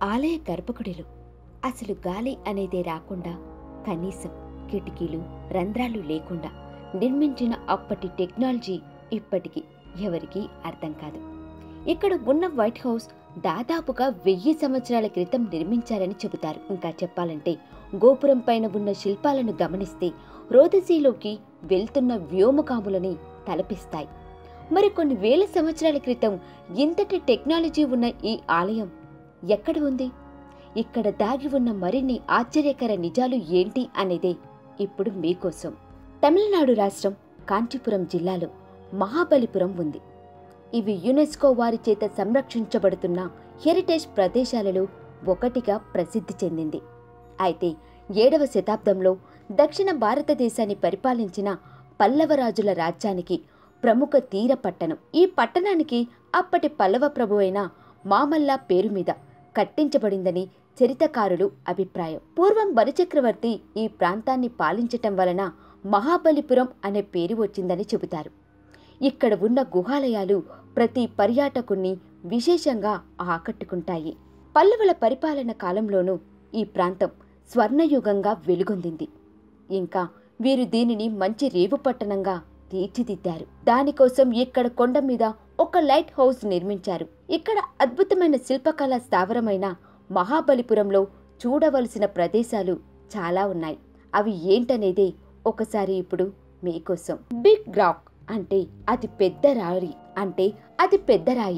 ఆలయ గర్భగుడిలో అసలు గాలి అనేదే రాకుండా కనీసం కిటికీలు రంధ్రాలు లేకుండా నిర్మించిన అప్పటి టెక్నాలజీ ఇప్పటికీ ఎవరికీ అర్థం కాదు ఇక్కడ ఉన్న వైట్ హౌస్ దాదాపుగా వెయ్యి సంవత్సరాల క్రితం నిర్మించారని చెబుతారు ఇంకా చెప్పాలంటే గోపురం పైన ఉన్న శిల్పాలను గమనిస్తే రోదసీలోకి వెళ్తున్న వ్యోమకాములని తలపిస్తాయి మరి కొన్ని వేల సంవత్సరాల క్రితం ఇంతటి టెక్నాలజీ ఉన్న ఈ ఆలయం ఎక్కడ ఉంది ఇక్కడ దాగి ఉన్న మరిన్ని ఆశ్చర్యకర నిజాలు ఏంటి అనేదే ఇప్పుడు మీకోసం తమిళనాడు రాష్ట్రం కాంచీపురం జిల్లాలో మహాబలిపురం ఉంది ఇవి యునెస్కో వారి చేత సంరక్షించబడుతున్న హెరిటేజ్ ప్రదేశాలలో ఒకటిగా ప్రసిద్ధి చెందింది అయితే ఏడవ శతాబ్దంలో దక్షిణ భారతదేశాన్ని పరిపాలించిన పల్లవరాజుల రాజ్యానికి ప్రముఖ తీర పట్టణం ఈ పట్టణానికి అప్పటి పల్లవ ప్రభువైన మామల్లా పేరు మీద కట్టించబడిందని చరితకారులు అభిప్రాయం పూర్వం బలిచక్రవర్తి ఈ ప్రాంతాన్ని పాలించటం వలన మహాబలిపురం అనే పేరు వచ్చిందని చెబుతారు ఇక్కడ ఉన్న గుహాలయాలు ప్రతి పర్యాటకుణ్ణి విశేషంగా ఆకట్టుకుంటాయి పల్లవుల పరిపాలన కాలంలోనూ ఈ ప్రాంతం స్వర్ణయుగంగా వెలుగొందింది ఇంకా వీరు దీనిని మంచి రేవు పట్టణంగా తీర్చిదిద్దారు దానికోసం ఇక్కడ కొండ మీద ఒక లైట్ హౌస్ నిర్మించారు ఇక్కడ అద్భుతమైన శిల్పకళా స్థావరమైన మహాబలిపురంలో చూడవలసిన ప్రదేశాలు చాలా ఉన్నాయి అవి ఏంటనేదే ఒకసారి ఇప్పుడు మీకోసం బిగ్ రాక్ అంటే అతి పెద్ద రాయి అంటే అతి పెద్ద రాయి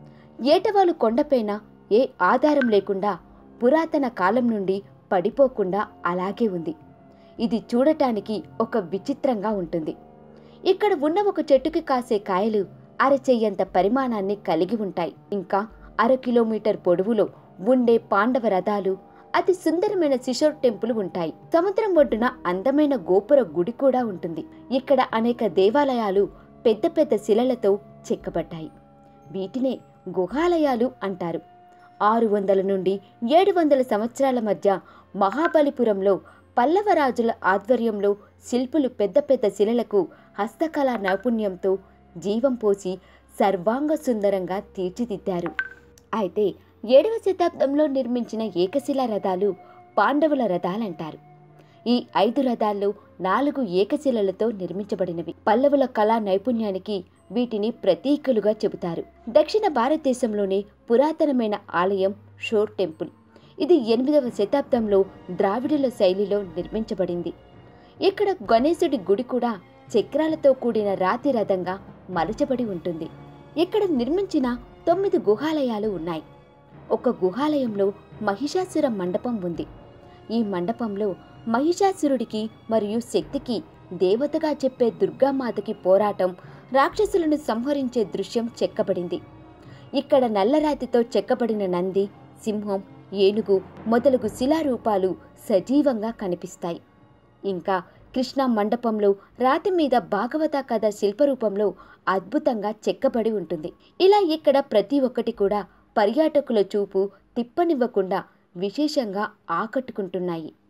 ఏటవాలు కొండపైన ఏ ఆధారం లేకుండా పురాతన కాలం నుండి పడిపోకుండా అలాగే ఉంది ఇది చూడటానికి ఒక విచిత్రంగా ఉంటుంది ఇక్కడ ఉన్న ఒక చెట్టుకి కాసే కాయలు అరచెయ్యంత పరిమాణాన్ని కలిగి ఉంటాయి ఇంకా అర కిలోమీటర్ పొడవులో ఉండే పాండవ రథాలు అతి సుందరమైన శిశోర్ టెంపుల్ ఉంటాయి సముద్రం ఒడ్డున అందమైన గోపుర గుడి కూడా ఉంటుంది ఇక్కడ అనేక దేవాలయాలు పెద్ద పెద్ద శిలలతో చెక్కబడ్డాయి వీటినే గుహాలయాలు అంటారు ఆరు వందల నుండి ఏడు వందల సంవత్సరాల మధ్య మహాబలిపురంలో పల్లవరాజుల ఆధ్వర్యంలో శిల్పులు పెద్ద పెద్ద శిలలకు హస్తకళా నైపుణ్యంతో జీవం పోసి సర్వాంగ సుందరంగా తీర్చిదిద్దారు అయితే ఏడవ శతాబ్దంలో నిర్మించిన ఏకశిలా రథాలు పాండవుల రథాలంటారు ఈ ఐదు రథాల్లో నాలుగు ఏకశిలలతో నిర్మించబడినవి పల్లవుల కళా నైపుణ్యానికి వీటిని ప్రతీకలుగా చెబుతారు దక్షిణ భారతదేశంలోని పురాతనమైన ఆలయం షోర్ టెంపుల్ ఇది ఎనిమిదవ శతాబ్దంలో ద్రావిడుల శైలిలో నిర్మించబడింది ఇక్కడ గణేశుడి గుడి కూడా చక్రాలతో కూడిన రాతి రథంగా మలచబడి ఉంటుంది ఇక్కడ నిర్మించిన తొమ్మిది గుహాలయాలు ఉన్నాయి ఒక గుహాలయంలో మహిషాసుర మండపం ఉంది ఈ మండపంలో మహిషాసురుడికి మరియు శక్తికి దేవతగా చెప్పే దుర్గామాతకి పోరాటం రాక్షసులను సంహరించే దృశ్యం చెక్కబడింది ఇక్కడ నల్లరాతితో చెక్కబడిన నంది సింహం ఏనుగు మొదలగు శిలారూపాలు సజీవంగా కనిపిస్తాయి ఇంకా కృష్ణ మండపంలో రాతి మీద భాగవత కథ శిల్పరూపంలో అద్భుతంగా చెక్కబడి ఉంటుంది ఇలా ఇక్కడ ప్రతి ఒక్కటి కూడా పర్యాటకుల చూపు తిప్పనివ్వకుండా విశేషంగా ఆకట్టుకుంటున్నాయి